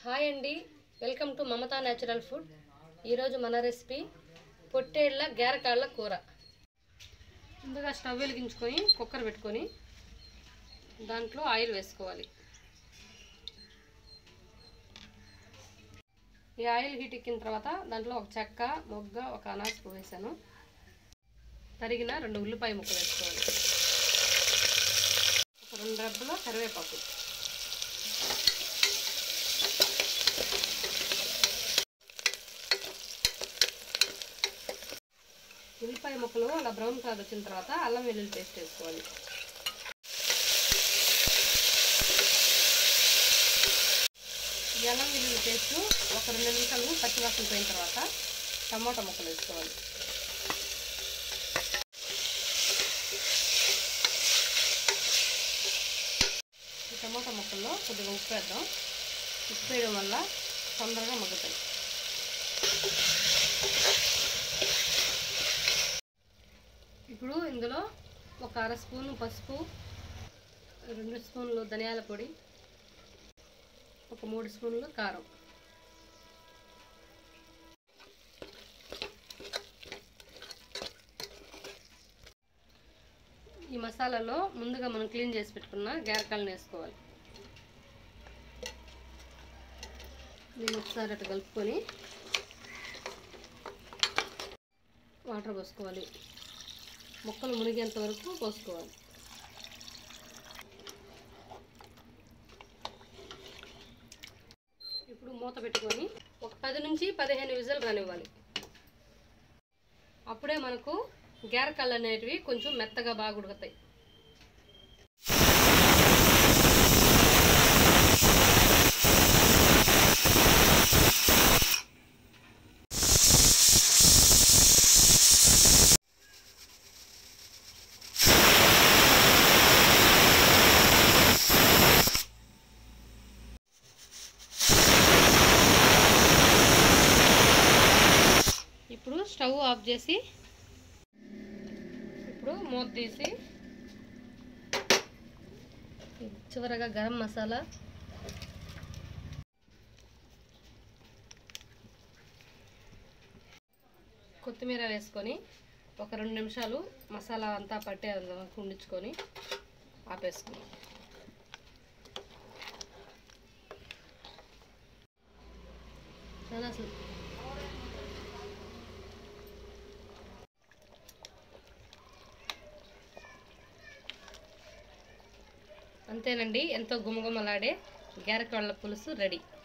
hi అండి welcome to Mamata natural food ఈరోజు మన రెసిపీ పొట్టేళ్ళ గేరకాళ్ళ కూర ముందుగా స్టవ్ వెలిగించుకొని కుక్కర్ పెట్టుకొని దాంట్లో ఆయిల్ వేసుకోవాలి ఈ ఆయిల్ హీట్ ఎక్కిన తర్వాత దాంట్లో ఒక చెక్క మొగ్గ ఒక అనాసపు వేసాను తరిగిన రెండు ఉల్లిపాయ ముక్కలు వేసుకోవాలి ఒక రెండు రెబ్బల కరివేపాకు ఉల్లిపాయ ముక్కలు అలా బ్రౌన్ కలర్ వచ్చిన తర్వాత అల్లం వెల్లుల్లి పేస్ట్ వేసుకోవాలి ఈ అల్లం వెల్లుల్లి పేస్ట్ ఒక రెండు నిమిషాలు పచ్చివాసన పోయిన తర్వాత టమాటా ముక్కలు వేసుకోవాలి ఈ టమాటా ముక్కల్లో కొద్దిగా ఉప్పు వేద్దాం ఉప్పు వేయడం వల్ల తొందరగా మగ్గుతాయి ఇప్పుడు ఇందులో ఒక అర స్పూను పసుపు రెండు స్పూన్లు ధనియాల పొడి ఒక మూడు స్పూన్లు కారం ఈ మసాలాలో ముందుగా మనం క్లీన్ చేసి పెట్టుకున్న గేరకాయలను వేసుకోవాలి దీన్ని ఒకసారి అటు కలుపుకొని వాటర్ పోసుకోవాలి ముక్కలు మునిగేంత వరకు పోసుకోవాలి ఇప్పుడు మూత పెట్టుకొని ఒక పది నుంచి పదిహేను విజులు రానివ్వాలి అప్పుడే మనకు గేరకళ్ళు అనేటివి కొంచెం మెత్తగా బాగా ఉడుకుతాయి ఇప్పుడు స్టవ్ ఆఫ్ చేసి ఇప్పుడు మూత తీసి చివరగా గరం మసాలా కొత్తిమీర వేసుకొని ఒక రెండు నిమిషాలు మసాలా అంతా పట్టే వరకు ఉండించుకొని ఆపేసుకుని చాలా అసలు అంతేనండి ఎంతో గుమగుమలాడే గేరకాళ్ళ పులుసు రెడీ